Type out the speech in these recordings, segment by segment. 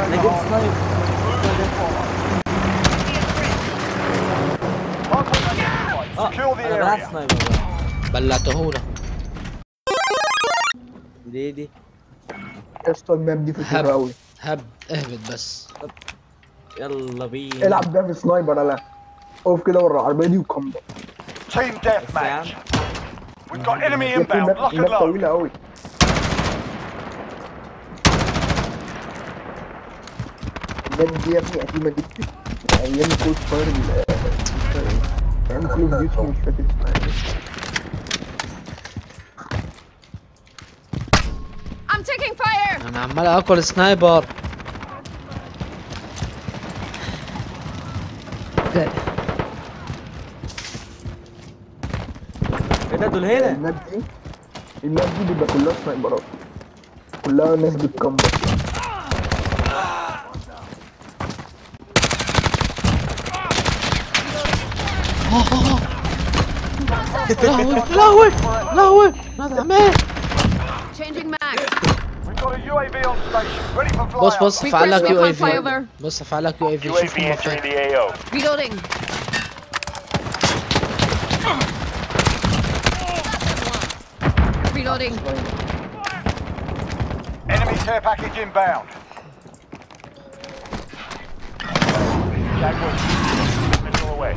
انا جبت سنايب اه Secure the انا بلعت area. سنايبر بقى. بلعتهولك دي دي يا اسطى الماب دي فكرة هب. قوي هب اهبط بس يلا بينا العب ده في سنايبر انا اقف كده ورا العربية دي وكمبر Team deathmatch. We've got enemy يا في inbound. ماب Lock and ماب load. طويلة قوي الماب دي يا ابني قديمة جدا ايام كول فاير ال- ايام كول اوف ديوتي مش فاكر اسمها ايه I'm taking fire! انا عمال اكل سنايبر ايه ده دول هنا الماب دي الماب دي بيبقى كلها سنايبرات كلها ناس بتكمبر لهوي لهوي لهوي ماذا عمل Changing max. We've got a UAV on station. Ready for بص flyout. بص Request فعل لك يو اي recon في flyover. بص فعل لك يو اي في UAV شوف هم entering فين the AO. Reloading. Reloading. Enemy care package inbound. Jaguar. Missile away.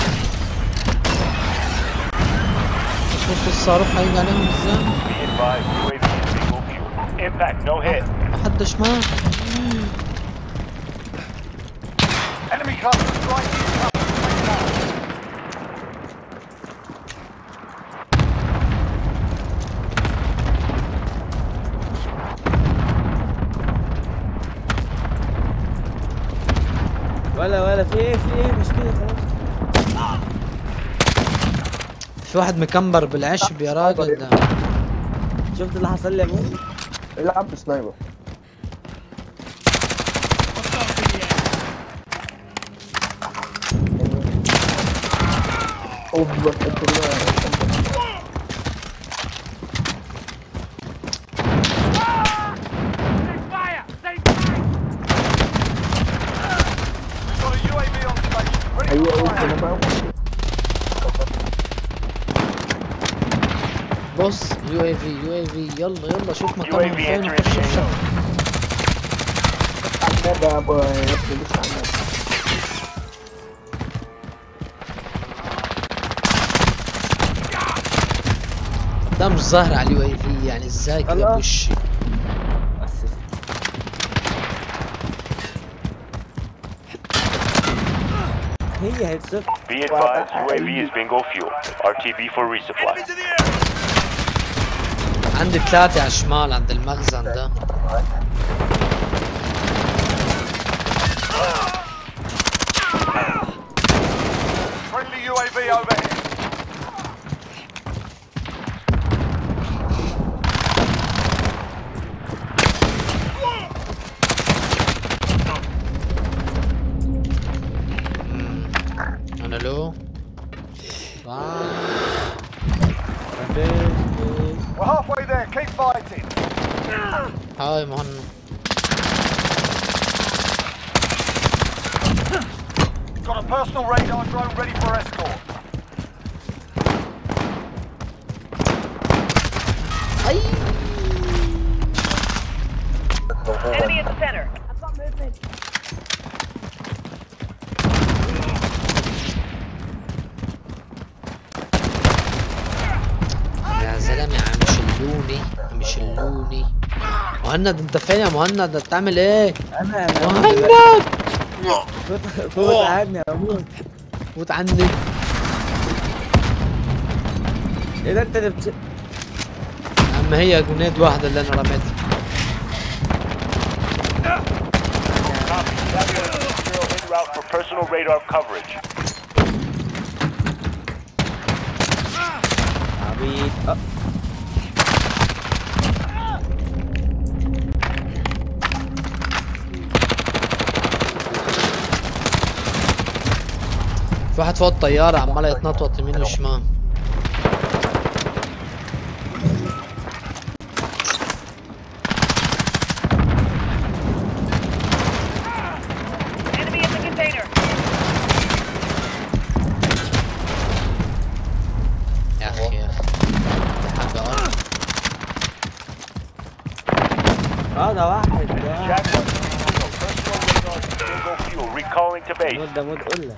شوف الصاروخ هيجي عليهم ازاي Be advised, UAV is single fuel. Impact, no hit. محدش مات Enemy cluster strike incoming. ولا ولا في ايه في ايه مش كده خلاص في واحد مكمبر بالعشب يا راجل ده شفت اللي حصل لي يا ابوي العب بسنايبر اوف بس كلها We've got a UAV on station. Ready ايوه for اوف انا flyout. بقى بص يو اي في يو اي في يلا يلا شوف مكانهم UAV فين entering the AO. على الماب يا ابو يا ابني لسه على الماب ده مش ظاهر على اليو اي في يعني ازاي كده الله. بوشي أسس. هي هيتصف Be advised, UAV is bingo fuel. RTB for resupply. عندي ثلاثة على الشمال عند المخزن ده Friendly UAV overhead. انا لو آه. We're halfway there. Keep fighting. هاي مهند Got a personal radar drone ready for escort. اي Enemy in the center. يا زلمة عم شلوني عم شلوني مهند انت فين يا مهند انت بتعمل ايه؟ انا انا مهند فوت فوت قعدني اموت فوت عني ايه ده انت اللي بت... اما هي جنيد واحدة اللي انا رميتها Zero en route for personal radar coverage. عبيط اه في واحد فوق الطيارة عمال يتنطط يمين وشمال Returning to base. مود ده مود قلة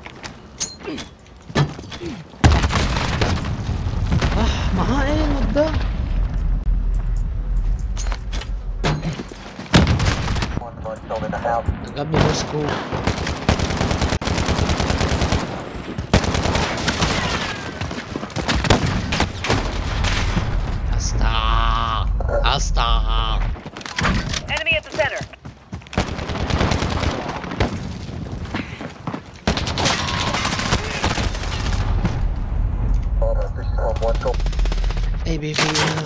اه ما ها ايه المود ده جابني موسكو استا استا Enemy at the center. اي بيبي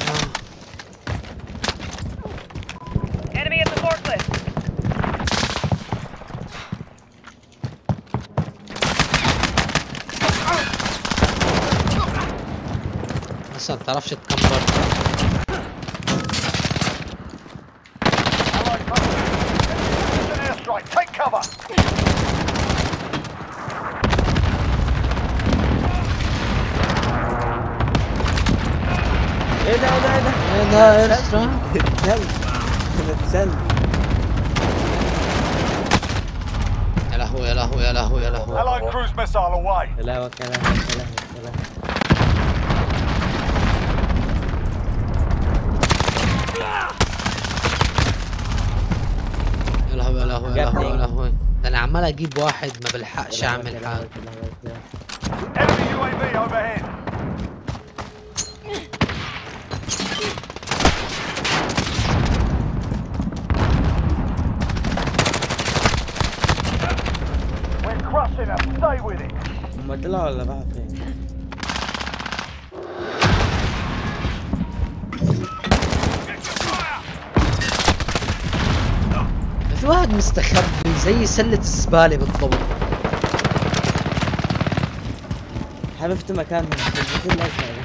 Enemy at the forklift. بس ما بتعرفش تكبر airstrike. Take cover. ايه ده ايه ده ايه ده ايه ده ايرسترا اتسل انا اتسل يا لهوي يا لهوي يا لهوي يا لهوي Allied cruise missile away. يا لهوي يا لهوي يا لهوي يا لهوي يا لهوي يا لهوي يا جابني. لهوي يا لهوي ده انا عمال اجيب واحد ما بلحقش يا لهوي، اعمل يا حاجه لهوي، يا لهوي، يا لهوي. Enemy UAV overhead. We're crushing them. Stay with it. هما طلعوا ولا راحوا فين؟ في واحد مستخبي زي سلة الزبالة بالضبط حذفت مكانهم في البيت الازرق ده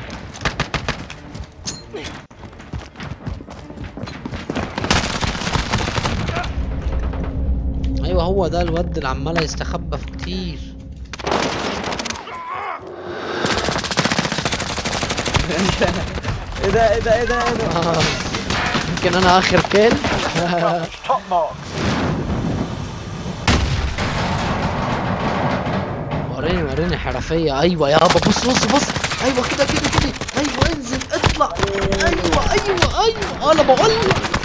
ايوه هو ده الواد اللي عمال يستخبى في كتير ايه ده ايه ده ايه ده ايه ده آه. يمكن انا اخر كيل Top mark. وريني وريني حرفية ايوه يابا بص بص بص ايوه كده كده كده ايوه انزل اطلع ايوه ايوه ايوه انا بقول لك